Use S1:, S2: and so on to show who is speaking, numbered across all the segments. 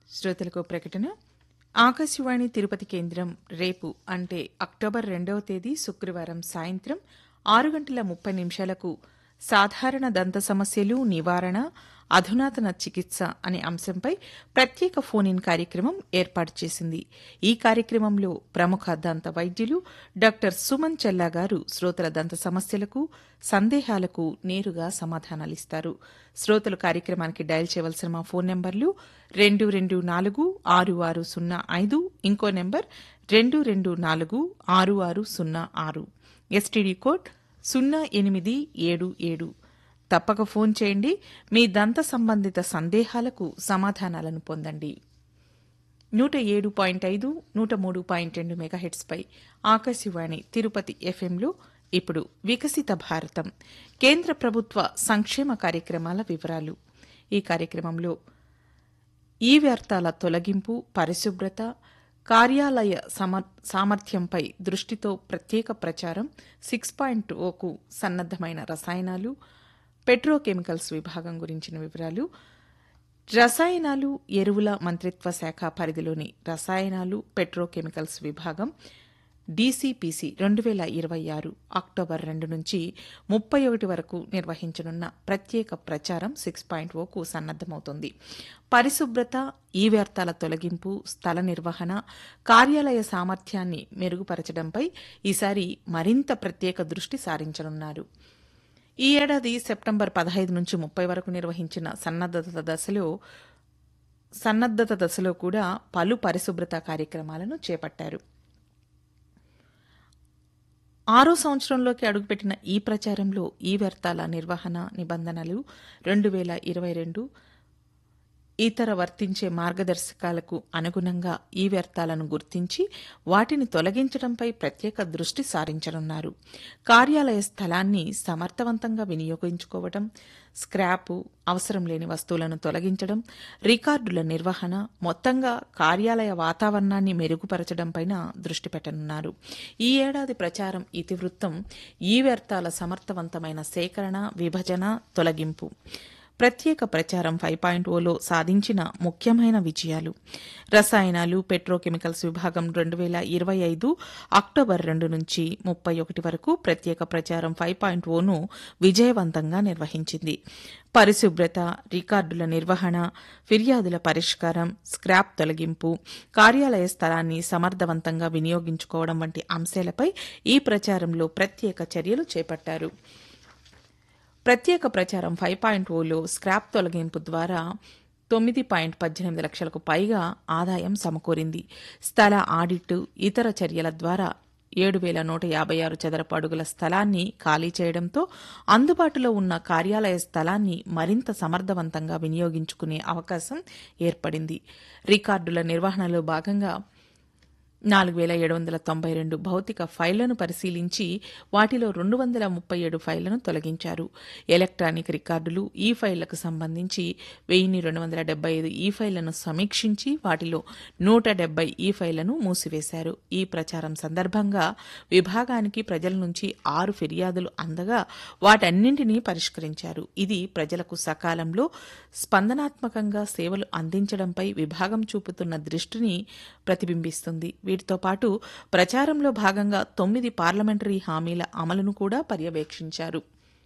S1: శ్రోతలకు ప్రకటన ఆకాశవాణి తిరుపతి కేంద్రం రేపు అంటే అక్టోబర్ రెండవ తేదీ శుక్రవారం సాయంత్రం ఆరు గంటల ముప్పై నిమిషాలకు సాధారణ దంత సమస్యలు నివారణ అధునాతన చికిత్స అనే అంశంపై ప్రత్యేక ఫోన్ ఇన్ కార్యక్రమం ఏర్పాటు చేసింది ఈ కార్యక్రమంలో ప్రముఖ దంత వైద్యులు డాక్టర్ సుమన్ చెల్లా గారు శ్రోతల దంత సమస్యలకు సందేహాలకు నేరుగా సమాధానాలిస్తారు శ్రోతలు కార్యక్రమానికి డయల్ చేయవలసిన మా ఫోన్ నంబర్లు రెండు రెండు నాలుగు ఆరు ఆరు సున్నా ఐదు ఇంకో నెంబర్ రెండు రెండు నాలుగు ఆరు ఆరు సున్నా ఆరు ఎస్టీడీ కోడ్ సున్నా ఎనిమిది ఏడు ఏడు తప్పక ఫోన్ చేయండి మీ దంత సంబంధిత సందేహాలకు సమాధానాలను పొందండి నూట ఏడు పాయింట్ ఐదు నూట మూడు పాయింట్ రెండు మెగాహెట్స్పై ఆకాశవాణి తిరుపతి ఎఫ్ఎంలో ఇప్పుడు వికసిత భారతం కేంద్ర ప్రభుత్వ సంక్షేమ కార్యక్రమాల వివరాలు ఈ కార్యక్రమంలో ఈ వ్యర్థాల తొలగింపు పరిశుభ్రత కార్యాలయ సమర్ సామర్థ్యంపై దృష్టితో ప్రత్యేక ప్రచారం సిక్స్ పాయింట్ ఓకు సన్నద్దమైన రసాయనాలు పెట్రోకెమికల్స్ విభాగం గురించిన వివరాలు రసాయనాలు ఎరువుల మంత్రిత్వ శాఖ పరిధిలోని రసాయనాలు పెట్రోకెమికల్స్ విభాగం డీసీపీసీ రెండు వేల ఇరవై ఆరు అక్టోబర్ రెండు నుంచి ముప్పై ఒకటి వరకు నిర్వహించనున్న ప్రత్యేక ప్రచారం సిక్స్ పాయింట్ ఓకు సన్నద్దమవుతోంది పరిశుభ్రత ఈ వ్యర్థాల తొలగింపు స్థల నిర్వహణ కార్యాలయ సామర్థ్యాన్ని మెరుగుపరచడంపై ఈసారి మరింత ప్రత్యేక దృష్టి సారించనున్నారు ఈ ఏడాది సెప్టెంబర్ పదహైదు నుంచి ముప్పై వరకు నిర్వహించిన సన్నద్దత దశలో సన్నద్దత దశలో కూడా పలు పరిశుభ్రత కార్యక్రమాలను చేపట్టారు ఆరో సంవత్సరంలోకి అడుగుపెట్టిన ఈ ప్రచారంలో ఈ వ్యర్థాల నిర్వహణ నిబంధనలు రెండు వేల ఇరవై రెండు ఇతర వర్తించే మార్గదర్శకాలకు అనుగుణంగా ఈ వ్యర్థాలను గుర్తించి వాటిని తొలగించడంపై ప్రత్యేక దృష్టి సారించనున్నారు కార్యాలయ స్థలాన్ని సమర్థవంతంగా వినియోగించుకోవడం స్క్రాపు అవసరం లేని వస్తువులను తొలగించడం రికార్డుల నిర్వహణ మొత్తంగా కార్యాలయ వాతావరణాన్ని మెరుగుపరచడంపైన దృష్టి పెట్టనున్నారు ఈ ఏడాది ప్రచారం ఇతివృత్తం ఈ వ్యర్థాల సమర్థవంతమైన సేకరణ విభజన తొలగింపు ప్రత్యేక ప్రచారం ఫైవ్ పాయింట్ ఓలో సాధించిన ముఖ్యమైన విజయాలు రసాయనాలు పెట్రోకెమికల్స్ విభాగం రెండు వేల ఇరవై ఐదు అక్టోబర్ రెండు నుంచి ముప్పై ఒకటి వరకు ప్రత్యేక ప్రచారం ఫైవ్ పాయింట్ ఓను విజయవంతంగా నిర్వహించింది పరిశుభ్రత రికార్డుల నిర్వహణ ఫిర్యాదుల పరిష్కారం స్క్రాప్ తొలగింపు కార్యాలయ స్థలాన్ని సమర్థవంతంగా వినియోగించుకోవడం వంటి అంశాలపై ఈ ప్రచారంలో ప్రత్యేక చర్యలు చేపట్టారు ప్రత్యేక ప్రచారం ఫైవ్ పాయింట్ ఓలో స్క్రాప్ తొలగింపు ద్వారా తొమ్మిది పాయింట్ పద్దెనిమిది లక్షలకు పైగా ఆదాయం సమకూరింది స్థల ఆడిట్ ఇతర చర్యల ద్వారా ఏడు వేల నూట యాభై ఆరు చదరపు అడుగుల స్థలాన్ని ఖాళీ చేయడంతో అందుబాటులో ఉన్న కార్యాలయ స్థలాన్ని మరింత సమర్థవంతంగా వినియోగించుకునే అవకాశం ఏర్పడింది రికార్డుల నిర్వహణలో భాగంగా నాలుగు వేల ఏడు వందల తొంభై రెండు భౌతిక ఫైళ్లను పరిశీలించి వాటిలో రెండు వందల ముప్పై ఏడు ఫైళ్లను తొలగించారు ఎలక్ట్రానిక్ రికార్డులు ఈ ఫైళ్లకు సంబంధించి వెయ్యిన్ని రెండు వందల డెబ్బై ఐదు ఈ ఫైళ్లను సమీక్షించి వాటిలో నూట డెబ్బై ఈ ఫైళ్లను మూసివేశారు ఈ ప్రచారం సందర్భంగా విభాగానికి ప్రజల నుంచి ఆరు ఫిర్యాదులు అందగా వాటన్నింటినీ పరిష్కరించారు ఇది ప్రజలకు సకాలంలో స్పందనాత్మకంగా సేవలు అందించడంపై విభాగం చూపుతున్న దృష్టిని ప్రతిబింబిస్తుంది వీటితో పాటు ప్రచారంలో భాగంగా తొమ్మిది పార్లమెంటరీ హామీల అమలును కూడా పర్యవేక్షించారు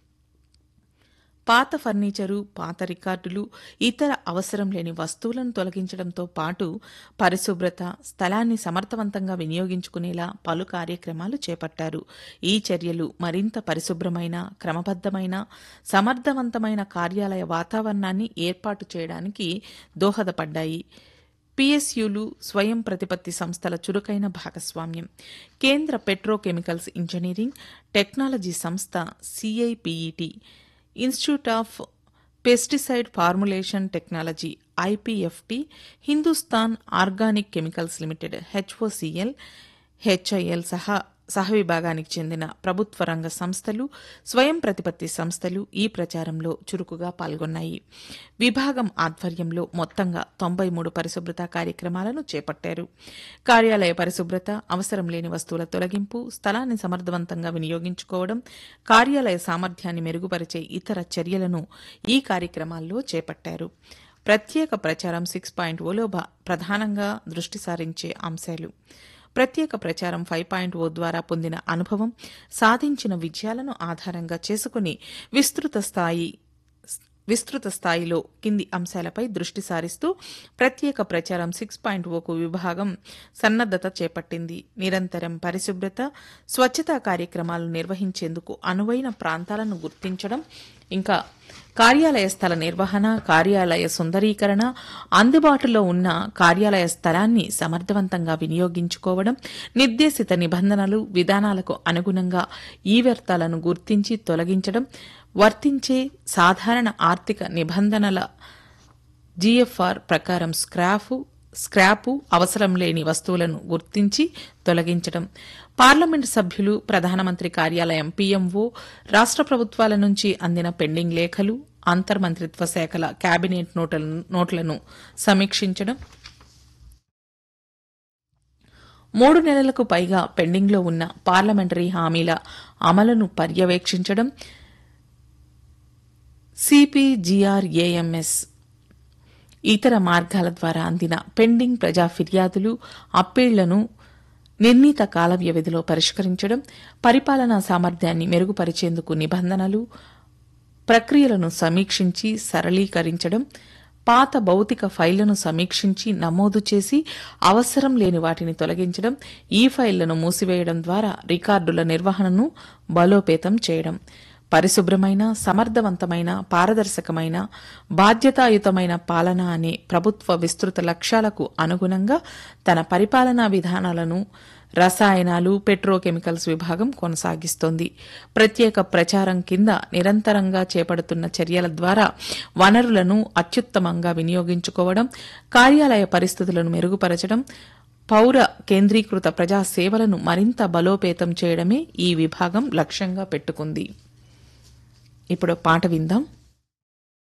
S1: పాత ఫర్నిచరు పాత రికార్డులు ఇతర అవసరం లేని వస్తువులను తొలగించడంతో పాటు పరిశుభ్రత స్థలాన్ని సమర్థవంతంగా వినియోగించుకునేలా పలు కార్యక్రమాలు చేపట్టారు ఈ చర్యలు మరింత పరిశుభ్రమైన క్రమబద్దమైన సమర్థవంతమైన కార్యాలయ వాతావరణాన్ని ఏర్పాటు చేయడానికి దోహదపడ్డాయి పిఎస్యులు స్వయం ప్రతిపత్తి సంస్థల చురుకైన భాగస్వామ్యం కేంద్ర పెట్రోకెమికల్స్ ఇంజనీరింగ్ టెక్నాలజీ సంస్థ CIPET institute of pesticide formulation technology IPFT Hindustan organic chemicals limited HOCL HIL సహా సహవిభాగానికి చెందిన ప్రభుత్వ రంగ సంస్థలు స్వయం ప్రతిపత్తి సంస్థలు ఈ ప్రచారంలో చురుకుగా పాల్గొన్నాయి విభాగం ఆధ్వర్యంలో మొత్తంగా తొంభై మూడు పరిశుభ్రత కార్యక్రమాలను చేపట్టారు కార్యాలయ పరిశుభ్రత అవసరం లేని వస్తువుల తొలగింపు స్థలాన్ని సమర్థవంతంగా వినియోగించుకోవడం కార్యాలయ సామర్థ్యాన్ని మెరుగుపరిచే ఇతర చర్యలను ఈ కార్యక్రమాల్లో చేపట్టారు ప్రత్యేక ప్రచారం సిక్స్ పాయింట్ ఓలో ప్రధానంగా దృష్టి సారించే అంశాలు ప్రత్యేక ప్రచారం ఫైవ్ పాయింట్ ఓ ద్వారా పొందిన అనుభవం సాధించిన విజయాలను ఆధారంగా చేసుకుని విస్తృత స్థాయి విస్తృత స్థాయిలో కింది అంశాలపై దృష్టి సారిస్తూ ప్రత్యేక ప్రచారం సిక్స్ పాయింట్ ఓకు విభాగం సన్నద్దత చేపట్టింది నిరంతరం పరిశుభ్రత స్వచ్ఛతా కార్యక్రమాలు నిర్వహించేందుకు అనువైన ప్రాంతాలను గుర్తించడం ఇంకా కార్యాలయ స్థల నిర్వహణ కార్యాలయ సుందరీకరణ అందుబాటులో ఉన్న కార్యాలయ స్థలాన్ని సమర్థవంతంగా వినియోగించుకోవడం నిర్దేశిత నిబంధనలు విధానాలకు అనుగుణంగా ఈ వ్యర్థాలను గుర్తించి తొలగించడం వర్తించే సాధారణ ఆర్థిక నిబంధనల జీఎఫ్ఆర్ ప్రకారం స్క్రాఫ్ స్క్రాపు అవసరం లేని వస్తువులను గుర్తించి తొలగించడం పార్లమెంటు సభ్యులు ప్రధానమంత్రి కార్యాలయం పీఎంఓ రాష్ట్ర ప్రభుత్వాల నుంచి అందిన పెండింగ్ లేఖలు అంతర్మంత్రిత్వ శాఖల కేబినెట్ నోట్లను సమీక్షించడం మూడు నెలలకు పైగా పెండింగ్లో ఉన్న పార్లమెంటరీ హామీల అమలును పర్యవేక్షించడం సిపిజిఆర్ఏఎంఎస్ ఇతర మార్గాల ద్వారా అందిన పెండింగ్ ప్రజా ఫిర్యాదులు అప్పీళ్లను నిర్ణీత కాల వ్యవధిలో పరిష్కరించడం పరిపాలనా సామర్థ్యాన్ని మెరుగుపరిచేందుకు నిబంధనలు ప్రక్రియలను సమీక్షించి సరళీకరించడం పాత భౌతిక ఫైళ్లను సమీక్షించి నమోదు చేసి అవసరం లేని వాటిని తొలగించడం ఈ ఫైళ్లను మూసివేయడం ద్వారా రికార్డుల నిర్వహణను బలోపేతం చేయడం పరిశుభ్రమైన సమర్థవంతమైన పారదర్శకమైన బాధ్యతాయుతమైన పాలన అనే ప్రభుత్వ విస్తృత లక్ష్యాలకు అనుగుణంగా తన పరిపాలనా విధానాలను రసాయనాలు పెట్రోకెమికల్స్ విభాగం కొనసాగిస్తోంది ప్రత్యేక ప్రచారం కింద నిరంతరంగా చేపడుతున్న చర్యల ద్వారా వనరులను అత్యుత్తమంగా వినియోగించుకోవడం కార్యాలయ పరిస్థితులను మెరుగుపరచడం పౌర కేంద్రీకృత ప్రజా సేవలను మరింత బలోపేతం చేయడమే ఈ విభాగం లక్ష్యంగా పెట్టుకుంది ఇప్పుడు పాట విందాం